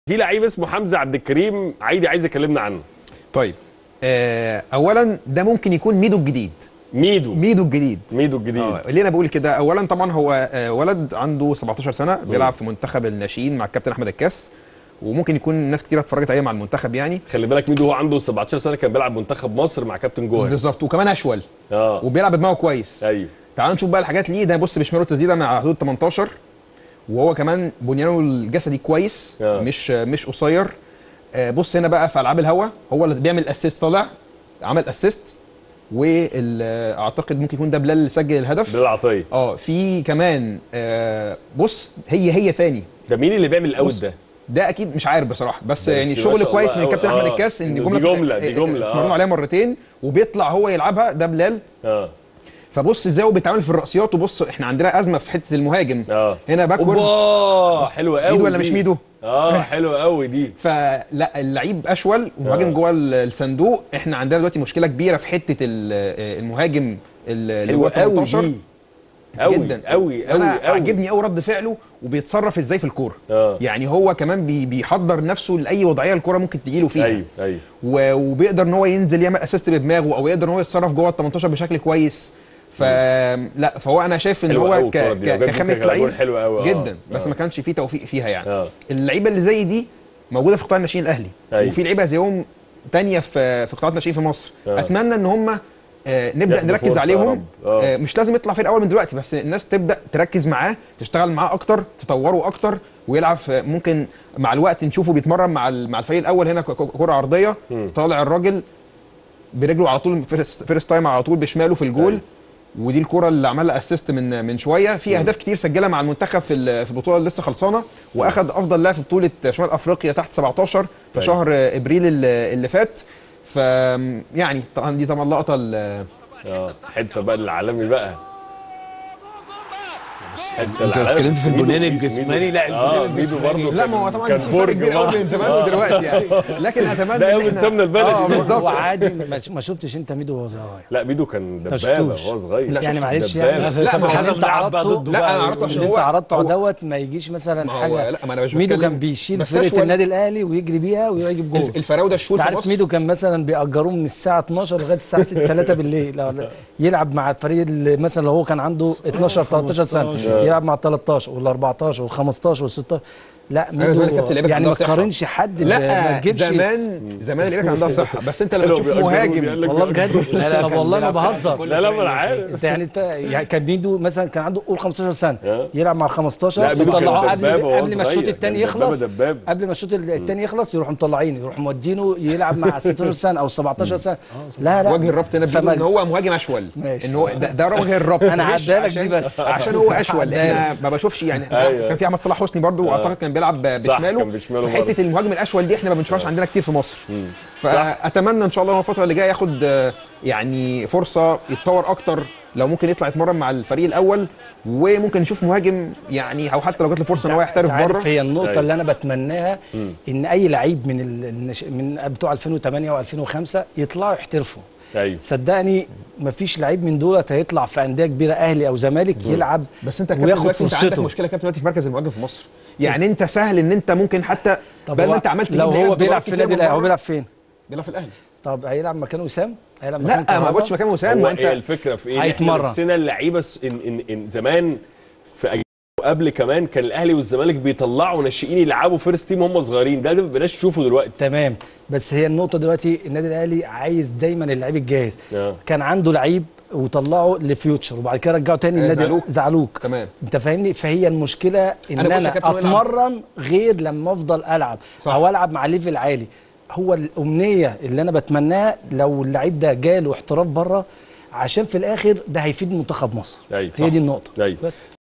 في لعيب اسمه حمزه عبد الكريم عايدي عايز يكلمنا عنه طيب آه اولا ده ممكن يكون ميدو الجديد ميدو ميدو الجديد ميدو الجديد اه ليه انا بقول كده اولا طبعا هو آه ولد عنده 17 سنه بيلعب في منتخب الناشئين مع الكابتن احمد الكاس وممكن يكون ناس كتير اتفرجت عليه مع المنتخب يعني خلي بالك ميدو هو عنده 17 سنه كان بيلعب منتخب مصر مع كابتن جوهر بالظبط وكمان اشول اه وبيلعب بدماغه كويس ايوه تعالوا نشوف بقى الحاجات ليه ده بص بيشمله التسديده مع حدود 18 وهو كمان بنيانه الجسدي كويس آه. مش مش قصير آه، بص هنا بقى في العاب الهوا هو اللي بيعمل اسيست طالع عمل اسيست واعتقد ممكن يكون ده بلال اللي سجل الهدف بلال عطيه اه في كمان آه، بص هي هي تاني ده مين اللي بيعمل الاوت بص، ده ده اكيد مش عارف بصراحه بس, بس يعني ما شغل شاء كويس الله من الكابتن أوي. احمد آه. الكاس ان دي جمله جملة، دي جملة، آه. مرنوا عليها مرتين وبيطلع هو يلعبها ده بلال اه فبص ازاي هو بيتعامل في الرأسيات وبص احنا عندنا ازمه في حته المهاجم اه هنا باكورد اوبا حلوه قوي ميدو ولا دي. مش ميدو؟ اه حلوه قوي دي فلا اللعيب اشول ومهاجم آه. جوه الصندوق احنا عندنا دلوقتي مشكله كبيره في حته ال- المهاجم اللي هو حلوه قوي 18 دي قوي جدا قوي قوي انا قوي عجبني قوي رد فعله وبيتصرف ازاي في الكوره آه. يعني هو كمان بي بيحضر نفسه لاي وضعيه الكوره ممكن تجيله فيها ايوه ايوه و- وبيقدر ان هو ينزل يعمل اسيست بدماغه او يقدر ان هو يتصرف جوه ال 18 بشكل كويس ف لا فهو انا شايف ان حلوة أوي هو ك... الكرة دي. لو ك... جت كخامه ممكن كان جول لعيب حلو أوي، آه. جدا بس آه. ما كانش فيه توفيق فيها يعني اه اللعيبه اللي زي دي موجوده في قطاع الناشئين الاهلي أيوة. وفي لعيبه زيهم تانية في في قطاعات الناشئين في مصر آه. اتمنى ان هم آه نبدا ياخدوا نركز فرصة يا عليهم رب. آه. آه مش لازم يطلع في الاول من دلوقتي بس الناس تبدا تركز معاه تشتغل معاه اكتر تطوره اكتر ويلعب في ممكن مع الوقت نشوفه بيتمرن مع ال- مع الفريق الاول هنا ك- ك- كره عرضيه طالع الراجل برجله على طول فيرست, فيرست تايم على طول بشماله في الجول أيوة. ودي الكره اللي عملها اسيست من من شويه في اهداف كتير سجلها مع المنتخب في ال- في البطوله اللي لسه خلصانه واخد افضل لاعب في بطوله شمال افريقيا تحت 17 في أيوة. شهر ابريل اللي اللي فات ف يعني طبعا دي طبعا لقطه ال- اه حته بقى العالمي بقى حته انت اتكلمت في البنيان الجسماني لا اه البنيان ميدو الجسماني برضه لا ما هو طبعا كان في فرق فرج كبير قوي برضه. بين زمان ودلوقتي يعني لكن اتمنى ده إن يوم إحنا- سمنة البلد. اه بالظبط هو عادي ما ما شفتش انت ميدو وهو صغير لا ميدو كان دبابه شفتوش. وهو صغير لا، يعني شفت معلش دبابة. يعني لا، لا، ما هو حازم انت لعب بقى عرضته ضده لا، بقى أنا عرضته عشان اللي انت هو- عرضته هو- دوت ما يجيش مثلا ما هو- حاجه لا، ما أنا مش ميدو بتكلم- كان بيشيل بس فرقه أشول. النادي الاهلي ويجري بيها ويجيب جول الف- الفراوده الشول انت في عارف مصر ميدو كان مثلا بيأجروه من الساعه 12 لغايه الساعه 6 3 بالليل لا- لا. يلعب مع الفريق اللي مثلا لو هو كان عنده 12 13 سنه 15. يلعب مع ال 13 وال 14 وال 15 وال 16 لا أيوة، زمان كابتن ميدو لعيبة يعني عندها ما صحة. تقارنش حد ب- ما لا تجيبش زمان زمان اللعيبه كان عندها صحه بس انت لما حلو، تشوف بيأجروا دي، مهاجم قال لك والله بيأجروا. بجد لا، لا، طب كان والله ما بيلعب في بهزر كل لا لا ما انا عارف انت يعني انت يعني كان ميدو مثلا كان عنده قول 15 سنه اه. يلعب مع ال 15 لا، ميدو كان يطلعوه دبابة قبل وهو قبل ما الشوط صغير، الثاني كان دبابة يخلص دبابة. قبل ما الشوط الثاني يخلص يروحوا مطلعينه يروحوا مودينه يلعب مع 16 سنه او 17 سنه لا لا وجه الربط هنا بيقول فما- ان هو مهاجم اشول ماشي. ان هو ده, ده وجه الربط أنا مش هعديها لك عشان- دي بس. عشان هو اشول هعديها احنا ما بشوفش يعني أيوة. كان في احمد صلاح حسني برضو واعتقد كان بيلعب ب- صح، بشماله كان بشماله في حته المهاجم الاشول دي احنا ما بنشوفهاش عندنا كتير في مصر فاتمنى ان شاء الله إن هو الفتره اللي جايه ياخد آه، يعني فرصه يتطور اكتر لو ممكن يطلع يتمرن مع الفريق الاول وممكن نشوف مهاجم يعني او حتى لو جات له فرصه ان هو يحترف انت عارف بره هي النقطة أيوة. اللي أنا بتمناها إن أي لعيب من ال- النش... من بتوع 2008 و2005 يطلعوا يحترفوا ايوه صدقني مفيش لعيب من دولت هيطلع في أندية كبيرة أهلي أو زمالك يلعب بس انت كابتن وياخد دلوقتي انت عندك فرصته مشكله كابتن دلوقتي في مركز المهاجم في مصر يعني انت سهل ان انت ممكن حتى طب بدل هو ما انت عملت لو تجيب لعيبة هو بيلعب دولار في كتير النادي من الأهلي هو بره. بيلعب فين؟ بيلعب في الاهلي طب هيلعب مكانه وسام؟ هيلعب مكان لا ما كهربا؟ قلتش مكان وسام هو ما هي انت الفكره في ايه؟ إن احنا هيتمرن. نفسنا اللعيبه س- إن, إن, ان زمان في أجيال قبل كمان كان الاهلي والزمالك بيطلعوا ناشئين يلعبوا فيرست تيم وهم صغيرين ده ما بقناش نشوفه دلوقتي تمام بس هي النقطة دلوقتي النادي الأهلي عايز دايما اللعيب الجاهز آه. كان عنده لعيب وطلعه لفيوتشر وبعد كده رجعه تاني آه، النادي زعلوك. زعلوك تمام. انت فاهمني فهي المشكله ان أنا بص يا انا, كابتن وائل اتمرن غير لما افضل العب صح. او العب مع ليفل عالي هو الامنيه اللي انا بتمناها لو اللعيب ده جاله احتراف بره عشان في الاخر ده هيفيد منتخب مصر أيوة، هي صح. دي النقطه أيوة. بس